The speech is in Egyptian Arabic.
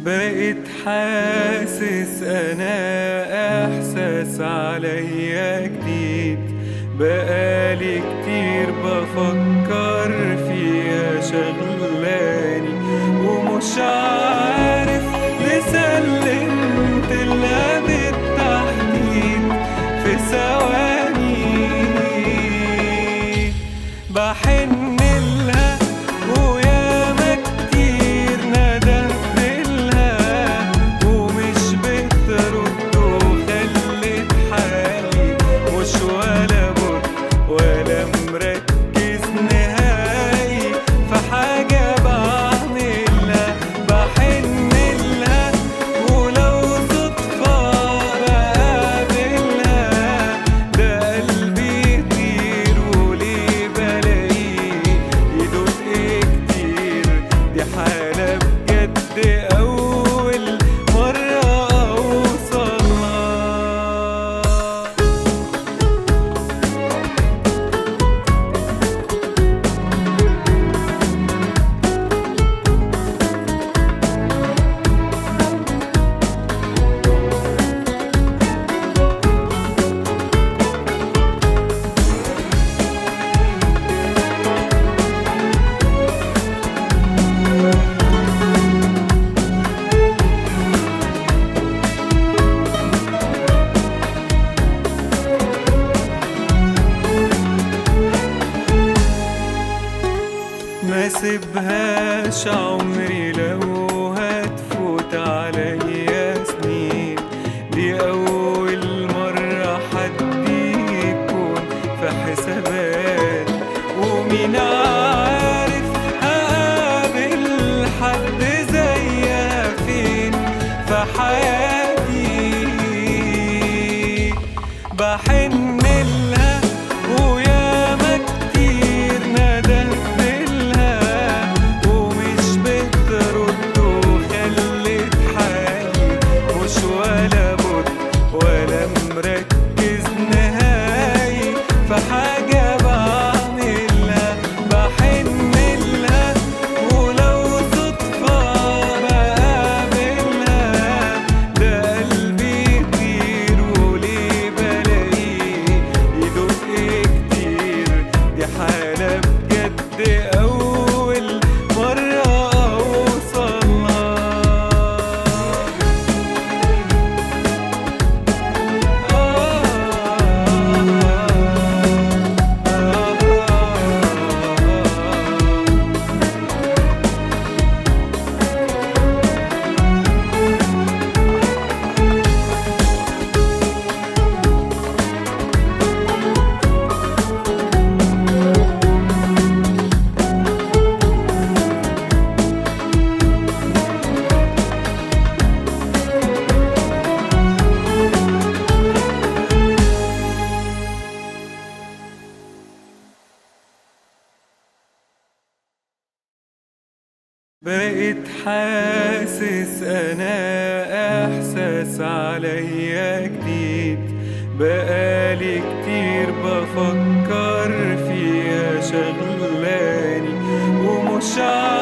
بقيت حاسس انا احساس عليا جديد بقالي كتير بفكر فيها شغلاني ومش عارف لسلمت لها بالتحديد في ثواني بحن لها وياما كتير ندهت لها ومش بترد وخلت حالي مش ولا بد ولا مركز نهائي في حاجة بعملها بحن لها ولو صدفة بقابلها ده قلبي يطير وليه بلاقيه يدق كتير دي حالة بجد أول مرة أوصلها ما سيبهاش عمري لو هتفوت عليا سنين دي أول مرة حد يكون في حسابات ومين عارف هقابل حد زيها فين في حياتي بحن لها وياما كتير ندهت لها ومش بترد وخلت حالي مش ولا بد ولا مركز نهائي في حاجة بعملها بحن لها ولو صدفة بقابلها ده قلبي يطير وليه بلاقيه يدق كتير دي حالة بجد أول مرة أوصلها بقيت حاسس انا احساس عليا جديد بقالي كتير بفكر فيها شغلاني ومش عارف